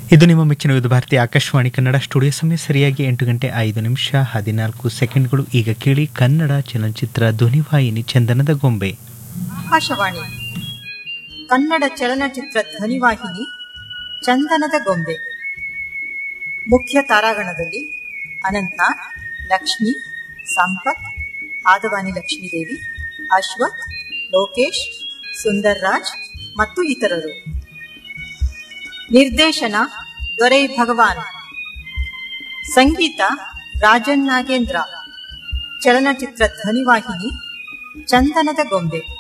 ಇದು ನಿಮ್ಮ ಮೆಚ್ಚಿನ ವಿವಿಧ ಭಾರತಿ ಆಕಾಶವಾಣಿ ಕನ್ನಡ ಸ್ಟುಡಿಯೋ ಸಮಯ ಸರಿಯಾಗಿ ಎಂಟು ಗಂಟೆ ಐದು ನಿಮಿಷ ಹದಿನಾಲ್ಕು ಸೆಕೆಂಡ್ಗಳು ಈಗ ಕೇಳಿ ಕನ್ನಡ ಚಲನಚಿತ್ರ ಧ್ವನಿವಾಹಿನಿ ಚಂದನದ ಗೊಂಬೆ ಆಕಾಶವಾಣಿ ಕನ್ನಡ ಚಲನಚಿತ್ರ ಧ್ವನಿವಾಹಿನಿ ಚಂದನದ ಗೊಂಬೆ ಮುಖ್ಯ ತಾರಾಗಣದಲ್ಲಿ ಅನಂತ ಲಕ್ಷ್ಮಿ ಸಂಪತ್ ಆದವಾನಿ ಲಕ್ಷ್ಮೀದೇವಿ ಅಶ್ವಥ್ ಲೋಕೇಶ್ ಸುಂದರ್ ರಾಜ್ ಮತ್ತು ಇತರರು ನಿರ್ದೇಶನ ದೊರೈ ಭಗವಾನ್ ಸಂಗೀತ ರಾಜನ್ ನಾಗೇಂದ್ರ ಚಲನಚಿತ್ರ ಧ್ವನಿವಾಹಿನಿ ಚಂದನದ ಗೊಂಬೆ